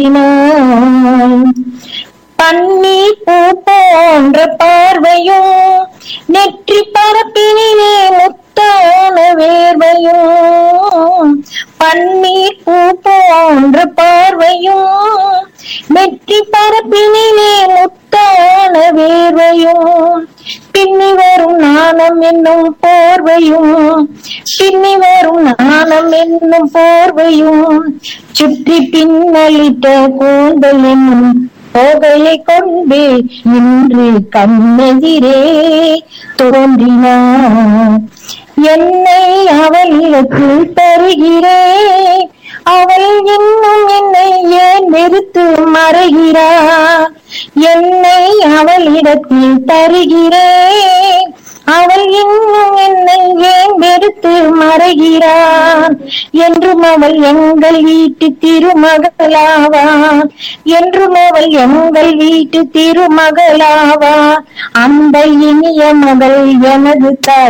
தோன்றினாள் பன்னீர் பூ போன்ற பார்வையும் நெற்றி பரப்பினிலே முத்தான வேர்வையும் பன்னீர் பூ போன்ற பார்வையும் நெற்றி பரப்பினிலே முத்தான வேர்வையும் பின்னி வரும் நாணம் என்னும் போர்வையும் பின்னி வரும் நாணம் என்னும் போர்வையும் சுற்றி பின்னலிட்ட கூந்தல் என்னும் போகையை கொண்டு இன்று கண்ணெதிரே தோன்றினார் என்னை அவளுக்கு தருகிறேன் அவள் இன்னும் என்னை ஏன் வெறுத்து மறைகிறார் என்னை அவளிடத்தில் தருகிறேன் அவள் இன்னும் என்னை ஏன் வெறுத்து மறைகிறான் என்றும் அவள் எங்கள் வீட்டு திருமகளாவான் என்றும் அவள் எங்கள் வீட்டு திருமகளாவா அந்த இனிய மகள் எனது தாய்